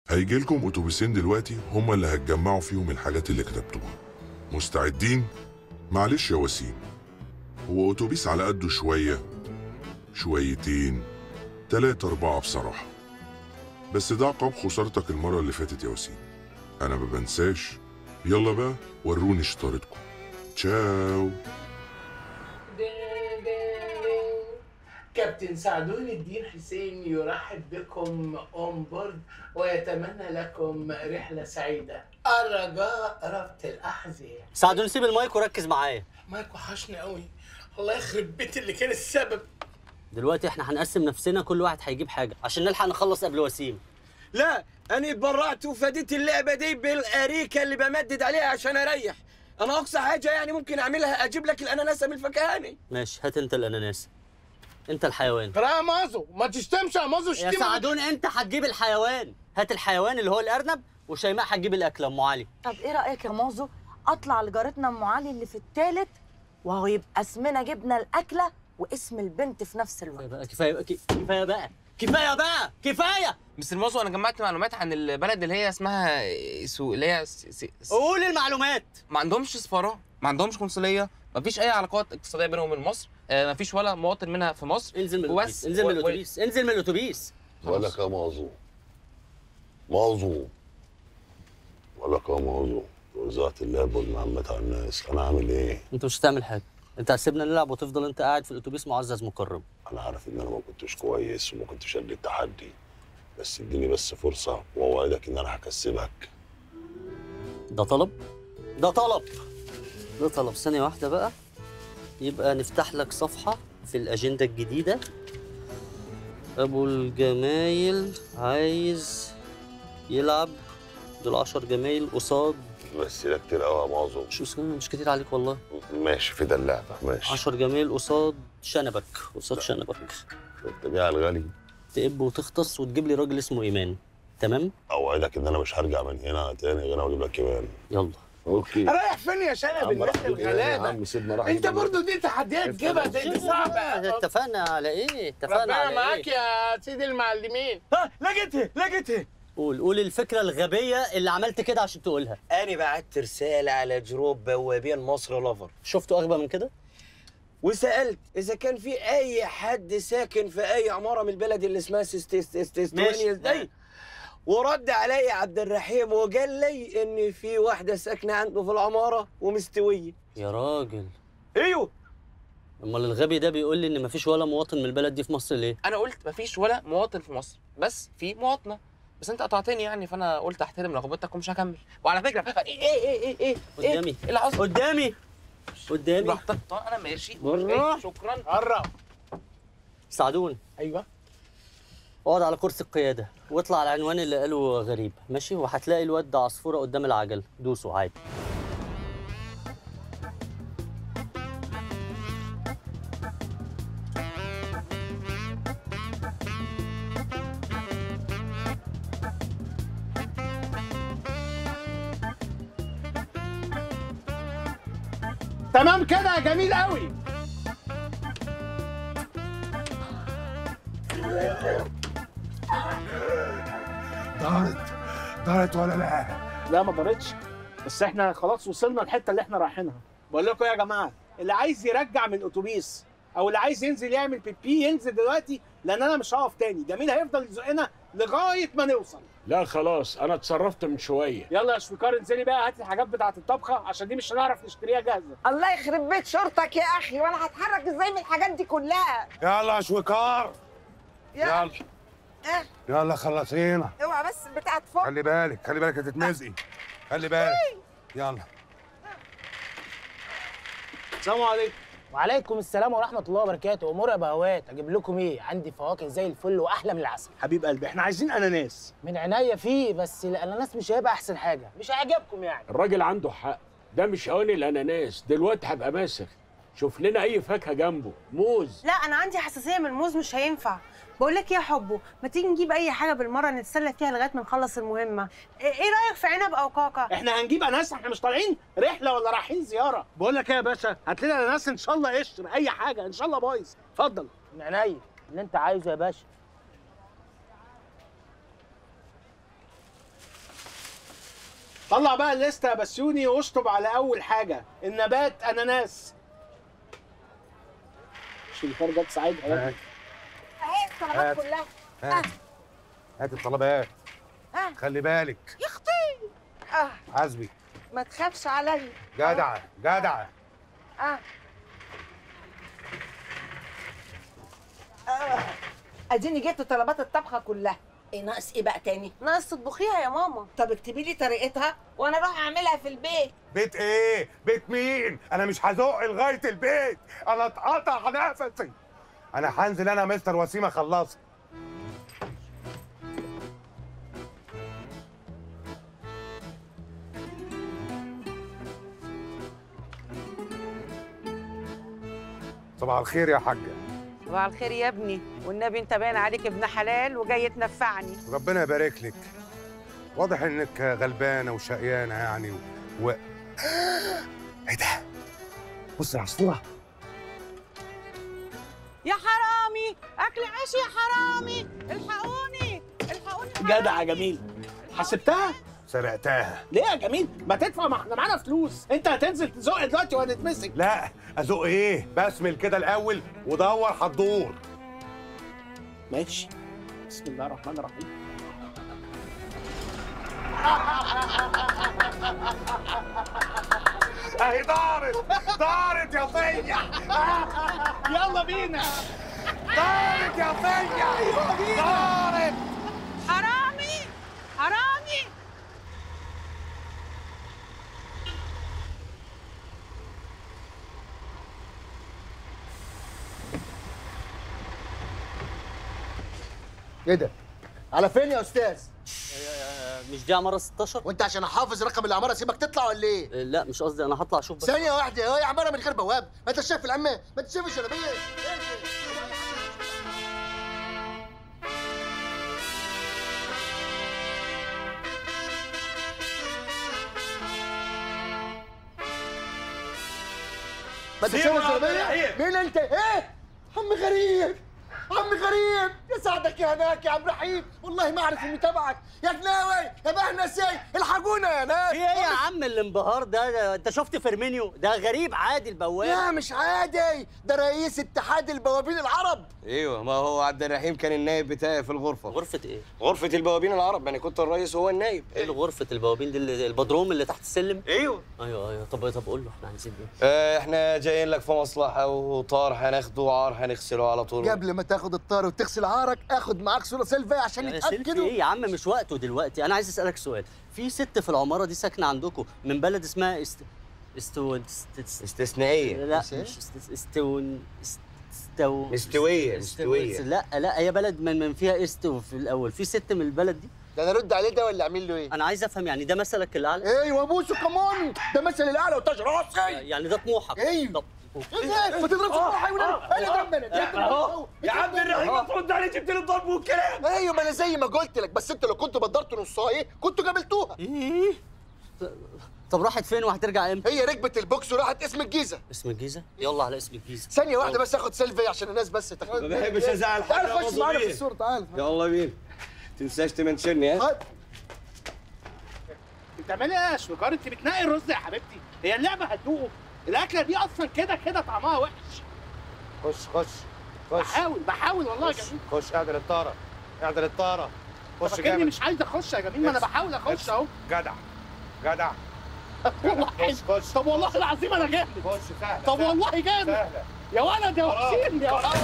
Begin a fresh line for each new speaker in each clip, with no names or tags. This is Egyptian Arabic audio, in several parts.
هيجي لكم اتوبيسين دلوقتي هما اللي هتجمعوا فيهم الحاجات اللي كتبتوها مستعدين معلش يا وسيم هو اتوبيس على قده شويه شويتين تلاتة أربعة بصراحة بس ده عقاب خسارتك المرة اللي فاتت يا وسيم أنا ما بنساش يلا بقى وروني شطارتكم تشاو
كابتن سعدون الدين حسين يرحب بكم اون بورد ويتمنى لكم رحله سعيده الرجاء ربط الاحذيه
سعدون سيب المايك وركز معايا
مايك وحشني قوي الله يخرب بيت اللي كان السبب
دلوقتي احنا هنقسم نفسنا كل واحد هيجيب حاجه عشان نلحق نخلص قبل وسيم
لا انا اتبرعت وفديت اللعبه دي بالاريكه اللي بمدد عليها عشان اريح انا اقصى حاجه يعني ممكن اعملها اجيب لك الاناناسه من الفكهاني
ماشي هات انت الاناناس انت الحيوان
يا مازو ما تشتمش يا مازو
يا
شتيمة
سعدون انت هتجيب الحيوان هات الحيوان اللي هو الارنب وشيماء هتجيب الاكله ام علي
طب ايه رايك يا مازو اطلع لجارتنا ام علي اللي في التالت وهو يبقى اسمنا جبنا الاكله واسم البنت في نفس
كفايه
الوقت
بقى كفايه بقى كفايه بقى كفايه بقى كفايه
مستر موزو انا جمعت معلومات عن البلد اللي هي اسمها سو اللي هي س... س... س...
قول المعلومات
ما عندهمش سفاره ما عندهمش قنصليه ما فيش اي علاقات اقتصاديه بينهم وبين مصر آه ما فيش ولا مواطن منها في مصر
انزل من
وبس.
الاتوبيس انزل من
و- و-
الاتوبيس انزل من الاتوبيس
بقول لك يا موضوع موضوع بقول لك يا موضوع وزعت اللعب والمعلومات على الناس انا عامل ايه؟
انت مش هتعمل حاجه انت هتسيبنا نلعب وتفضل انت قاعد في الاتوبيس معزز مكرم
انا عارف ان انا ما كنتش كويس وما كنتش قد التحدي بس اديني بس فرصه واوعدك ان انا هكسبك
ده طلب ده طلب ده طلب ثانية واحدة بقى يبقى نفتح لك صفحة في الأجندة الجديدة أبو الجمايل عايز يلعب دول عشر جمايل قصاد
بس ده كتير قوي يا موضوع
مش مش مش كتير عليك والله
ماشي في ده اللعبه ماشي
عشر جمايل قصاد شنبك قصاد شنبك
شفت بيها الغالي
تقب وتختص وتجيب لي راجل اسمه إيمان تمام
اوعدك ان انا مش هرجع من هنا تاني غير اجيب لك كمان
يلا
اوكي
رايح فين يا شنب الناس الغلابه
سيبنا راح
انت برضو دي تحديات تجيبها دي, دي صعبه
اتفقنا على إيه اتفقنا
ربنا
على
معاك
إيه
يا سيدي المعلمين
ها لقيتها لقيتها
قول قول الفكرة الغبية اللي عملت كده عشان تقولها
انا بعت رساله على جروب بوابين مصر لافر
شفتوا أغبى من كده
وسالت اذا كان في اي حد ساكن في اي عماره من البلد اللي اسمها سيستيستونيوس
ماشي.
دي ورد علي عبد الرحيم وقال لي ان في واحده ساكنه عنده في العماره ومستويه
يا راجل
ايوه
امال الغبي ده بيقول لي ان مفيش ولا مواطن من البلد دي في مصر ليه
انا قلت ما فيش ولا مواطن في مصر بس في مواطنه بس انت قطعتني يعني فانا قلت احترم رغبتك ومش هكمل وعلى فكره ايه ايه ايه ايه ايه
قدامي.
ايه اللي حصل
قدامي قدامي
براحتك طيب انا ماشي
بالراحة.
أوكي، شكرا
قرب
ساعدون
ايوه
اقعد على كرسي القياده واطلع على العنوان اللي قاله غريب ماشي وهتلاقي الواد ده عصفوره قدام العجل دوسه عادي
تمام كده يا جميل قوي
دارت دارت ولا لا؟
لا ما ضرتش بس احنا خلاص وصلنا الحته اللي احنا رايحينها بقول لكم يا جماعه اللي عايز يرجع من الاتوبيس او اللي عايز ينزل يعمل بي بي ينزل دلوقتي لان انا مش هقف تاني جميل هيفضل يزقنا لغايه ما نوصل
لا خلاص انا اتصرفت من شويه
يلا يا شويكار انزلي بقى هاتي الحاجات بتاعه الطبخه عشان دي مش هنعرف نشتريها جاهزه
الله يخرب بيت شرطك يا اخي وانا هتحرك ازاي من الحاجات دي كلها
يلا يا شويكار
يا
يلا
اه
يلا خلصينا
اوعى بس بتاعت فوق
خلي بالك خلي بالك هتتمزقي خلي بالك يلا
السلام عليكم
وعليكم السلام ورحمة الله وبركاته، أمور يا بهوات، أجيب لكم إيه؟ عندي فواكه زي الفل وأحلى من العسل.
حبيب قلبي احنا عايزين اناناس
من عينيا فيه بس الأناناس مش هيبقى أحسن حاجة، مش هيعجبكم يعني.
الراجل عنده حق ده مش اوان الاناناس دلوقتي هبقى ماسخ شوف لنا اي فاكهه جنبه موز
لا انا عندي حساسيه من الموز مش هينفع بقول لك يا حبه ما تيجي نجيب اي حاجه بالمره نتسلى فيها لغايه ما نخلص المهمه ايه إيه رايك في عنب او كاكا
احنا هنجيب اناناس احنا مش طالعين رحله ولا رايحين زياره بقول لك ايه يا باشا هات لنا اناناس ان شاء الله قشر اي حاجه ان شاء الله بايظ اتفضل
من عينيا اللي أنت عايزه يا باشا.
طلع بقى الليسته يا بسيوني واشطب على اول حاجه النبات اناناس شريفان جت سعيد
هات
اهي الطلبات
هات.
كلها
هات هات الطلبات
اه
خلي بالك
يا اختي اه
حاسبي
ما تخافش عليا
جدعه جدعه
اه آه. اديني جبت طلبات الطبخه كلها ايه ناقص ايه بقى تاني
ناقص تطبخيها يا ماما
طب اكتبي لي طريقتها وانا اروح اعملها في البيت
بيت ايه بيت مين انا مش هزق لغايه البيت انا اتقطع نفسي انا هنزل انا مستر وسيم اخلصها صباح الخير يا حاجه
صباح الخير يا ابني والنبي انت باين عليك ابن حلال وجاي تنفعني
ربنا يبارك لك واضح انك غلبانه وشقيانه يعني و... ايه ده بص العصفوره
يا حرامي اكل عيش يا حرامي الحقوني الحقوني
جدع يا جميل حسبتها
سرقتها
ليه يا جميل ما تدفع ما احنا معانا فلوس انت هتنزل تزق دلوقتي وهنتمسك
لا ازق ايه بسمل كده الاول ودور هتدور
ماشي بسم الله الرحمن الرحيم
اهي دارت دارت يا فيا
يلا بينا
دارت يا فيا دارت
حرامي حرامي
ايه ده؟ على فين يا استاذ؟
مش دي عماره 16
وانت عشان احافظ رقم العماره سيبك تطلع ولا ايه؟
لا مش قصدي انا هطلع اشوف بس
ثانية واحدة هي عمارة من غير بواب، ما انت شايف العمة، ما انت شايف الجلابية ما انت
سيبه
شايف
يا عم
الجلابية؟
رحيم.
مين انت؟ ايه؟ عم غريب عم غريب يساعدك يا هناك يا عم رحيم والله ما اعرف اني تبعك يا جناوي يا بهنسي الحقونا يا ناس
في ايه يا عم الانبهار ده, ده انت شفت فيرمينيو ده غريب عادي البواب
لا مش عادي ده رئيس اتحاد البوابين العرب
ايوه ما هو عبد الرحيم كان النايب بتاعي في الغرفه
غرفه ايه
غرفه البوابين العرب يعني كنت الرئيس وهو النايب
ايه غرفه البوابين دي اللي- البدروم اللي تحت السلم
ايوه
ايوه ايوه طب طب قول له احنا عايزين ايه
آه احنا جايين لك في مصلحه وطار هناخده وعار هنغسله على طول
قبل ما تاخد الطار وتغسل عارك اخد معاك صوره سيلفي عشان
يا سيلفي
يتاكدوا
ايه يا عم مش وقته دلوقتي انا عايز اسالك سؤال في ست في العماره دي ساكنه عندكم من بلد اسمها است استو است...
استثنائيه
لا مش است... استون است... استو
مستوية،
است-
مستوية.
لا لا هي بلد من, من فيها استو في الاول في ست من البلد دي
ده انا ارد عليه ده ولا اعمل له ايه؟
انا عايز افهم يعني ده مثلك الاعلى
ايوه بوسه كمان ده مثل الاعلى وتاج راسي
يعني ده طموحك
ايوه
طب
ايه ما تضربش روحي يا ولاد انا ضرب انا
أهو. يا عم الرحيم ما ترد عليه جبت لي الضرب والكلام
ايوه ما انا زي ما قلت لك بس انت لو كنت بدرت نصها ايه كنتوا قابلتوها
ايه طب راحت فين وهترجع امتى
هي ركبت البوكس وراحت اسم الجيزه
اسم الجيزه يلا على اسم الجيزه
ثانيه واحده بس اخد سيلفي عشان الناس بس تاخد
ما بحبش ازعل حد
تعال
يا
خش معانا في
مظلومين.
الصوره تعال
يلا بينا تنساش تمنشني ها
هات.
انت بتعملي ايه يا شوكار انت بتنقي الرز يا حبيبتي هي اللعبه هتدوقه الاكله دي اصلا كده كده طعمها وحش
خش خش خش
بحاول بحاول والله يا جميل
خش اعدل الطاره اعدل الطاره خش
فاكرني
جامد
مش عايز اخش يا جميل ما انا بحاول اخش اهو
جدع جدع
والله
خش خش
طب والله العظيم انا جامد
خش سهله
طب
سهلة.
والله جامد
سهله
يا ولد يا حسين يا ولد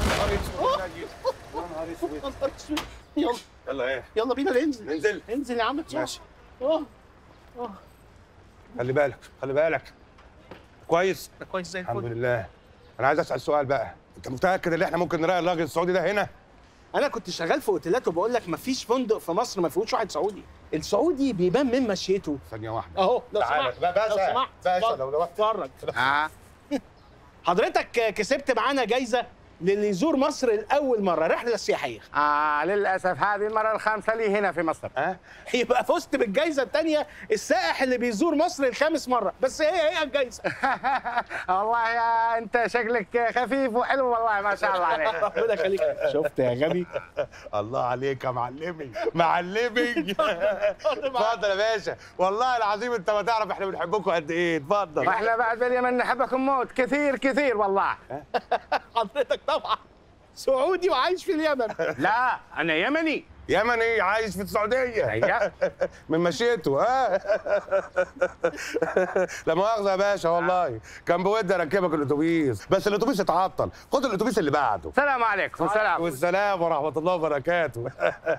يلا
يلا ايه
يلا بينا ننزل
ننزل
انزل يا عم
ماشي
اه اه
خلي بالك خلي بالك كويس
كويس زي
الحمد
الفل
لله انا عايز اسال سؤال بقى انت متاكد ان احنا ممكن نلاقي الراجل السعودي ده هنا
انا كنت شغال في اوتيلات وبقول لك مفيش فندق في مصر ما فيهوش واحد سعودي السعودي بيبان من مشيته
ثانيه واحده
اهو لو
تعالى.
سمحت
بقى
لو
باشا،
سمحت
باشا،
اتفضل.
لو لو-
اتفرج
آه.
حضرتك كسبت معانا جايزه للي يزور مصر لاول مره رحله سياحيه
آه للأسف هذه المرة الخامسة لي هنا في مصر
أه؟ يبقى فزت بالجائزه الثانيه السائح اللي بيزور مصر الخامس مره بس هي هي الجائزه
والله يا أنت شكلك خفيف وحلو والله ما شاء الله عليك
ربنا يخليك شفت يا غبي
الله عليك يا معلمي معلمي اتفضل يا باشا والله العظيم انت ما تعرف احنا بنحبكم قد ايه اتفضل
واحنا بعد باليمن نحبكم موت كثير كثير والله
حضرتك طبعا سعودي وعايش في اليمن
لا أنا يمني
يمني عايش في السعوديه
أيوة.
من مشيته ها لا مؤاخذه يا باشا والله كان بودي اركبك الاتوبيس بس الاتوبيس اتعطل خد الاتوبيس اللي بعده
السلام عليكم السلام
والسلام ورحمه الله وبركاته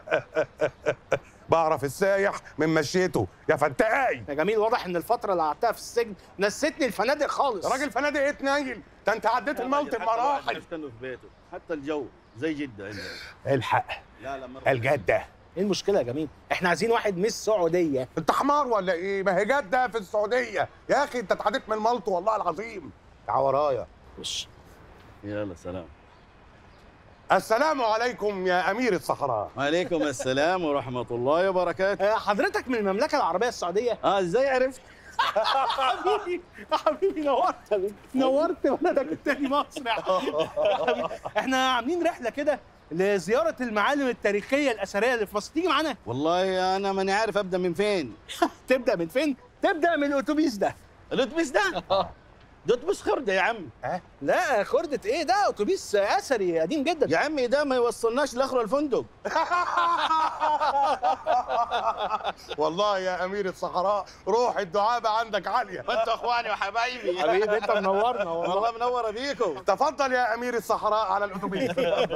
بعرف السايح من مشيته يا فتاي
يا جميل واضح ان الفتره اللي قعدتها في السجن نسيتني الفنادق خالص
راجل فنادق ايه تنيل ده انت عديت الموت بمراحل
استنوا في بيته حتى الجو زي جده هنا
الحق
لا لا مرة
الجده
ايه المشكله يا جميل احنا عايزين واحد من السعوديه
انت حمار ولا ايه ما هي جده في السعوديه يا اخي انت اتعديت من الملط والله العظيم تعال ورايا
وش
يلا سلام
السلام عليكم يا امير الصحراء
وعليكم السلام ورحمة الله وبركاته
آه، حضرتك من المملكه العربيه السعوديه
اه ازاي عرفت؟
حبيبي يا حبيبي نورت يا بيه. نورت بلدك التاني مصر يا حبيبي. يا حبيبي. احنا عاملين رحله كده لزياره المعالم التاريخيه الاثريه اللي في مصر تيجي معانا
والله انا ماني عارف ابدا من فين
تبدا من فين تبدا من الاتوبيس ده
الاتوبيس ده ده اتوبيس خردة يا عم
لا خردة ايه ده اتوبيس اثري قديم جدا
يا عمي ده ما يوصلناش لاخر الفندق
والله يا امير الصحراء روح الدعابه عندك عاليه
انتوا اخواني وحبايبي
حبيبي انت منورنا والله
والله منوره بيكم
تفضل يا امير الصحراء على الاتوبيس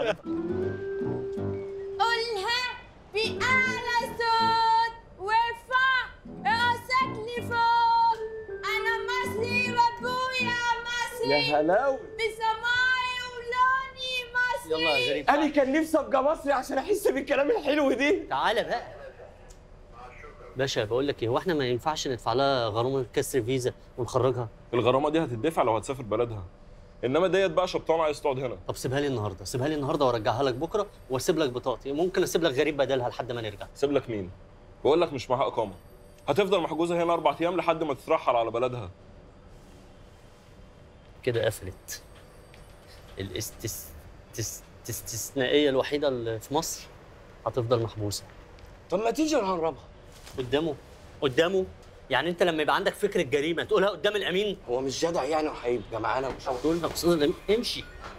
قولها بأعلى صوت وارفع راسك لفوق أنا مصري وأبويا مصري
يا هلاوي
بسماعي ولوني مصري
يلا يا غريب
انا كان نفسي ابقى مصري عشان احس بالكلام الحلو دي
تعالى بقى باشا بقول لك ايه هو احنا ما ينفعش ندفع لها غرامه كسر فيزا ونخرجها
الغرامه دي هتدفع لو هتسافر بلدها انما ديت بقى شبطان عايز تقعد هنا
طب سيبها لي النهارده سيبها لي النهارده وارجعها لك بكره واسيب لك بطاقتي ممكن اسيب لك غريب بدلها لحد ما نرجع
سيب لك مين بقول لك مش معاها اقامه هتفضل محجوزه هنا اربع ايام لحد ما تترحل على بلدها
كده قفلت الاستس تس- الاستثنائيه الوحيده اللي في مصر هتفضل محبوسه
طب ما تيجي نهربها
قدامه قدامه يعني انت لما يبقى عندك فكره جريمه تقولها قدام الامين
هو مش جدع يعني وهيبقى معانا مش
تقول لك أستاذ الأمين، امشي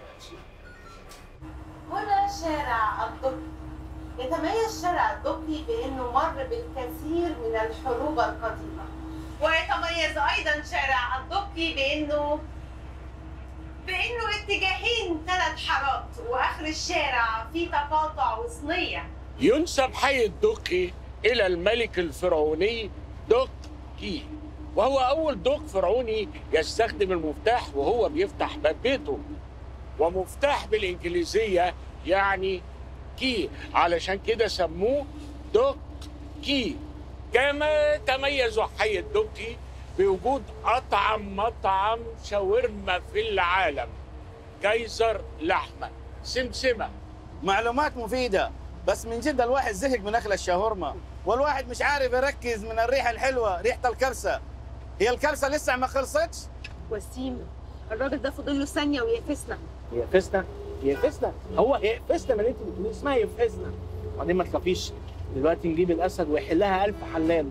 هنا شارع الدقي يتميز شارع الدقي بأنه مر بالكثير من الحروب القديمة ويتميز أيضا شارع الدقي بأنه بأنه اتجاهين ثلاث حارات وآخر الشارع فيه تقاطع وصنية
ينسب حي الدقي إلى الملك الفرعوني دق كي وهو أول دق فرعوني يستخدم المفتاح وهو بيفتح باب بيته ومفتاح بالإنجليزية يعني كي علشان كده سموه دق كي كما تميز حي الدقي بوجود أطعم مطعم شاورما في العالم كيزر لحمة سمسمة
معلومات مفيدة بس من جد الواحد زهق من أكل الشاورما والواحد مش عارف يركز من الريحة الحلوة ريحة الكبسة هي الكبسة لسه ما خلصتش
وسيم الراجل ده فاضل له ثانيه ويقفزنا
يقفزنا يقفزنا هو يقفزنا من اللي انت بتقوليه اسمها يقفزنا وبعدين ما تخافيش دلوقتي نجيب الاسد ويحلها الف حلال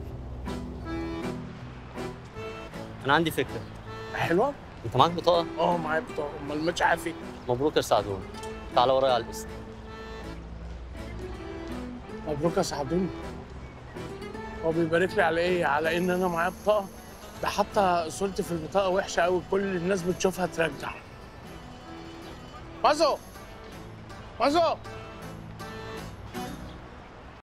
انا عندي فكره
حلوه
انت معاك بطاقه
اه معايا بطاقه امال مش عارف ايه
مبروك يا سعدون تعالى ورايا على الاسم
مبروك يا سعدون هو بيبارك لي على ايه على ان انا معايا بطاقه ده حتى صورتي في البطاقه وحشه قوي كل الناس بتشوفها ترجع مازو مازو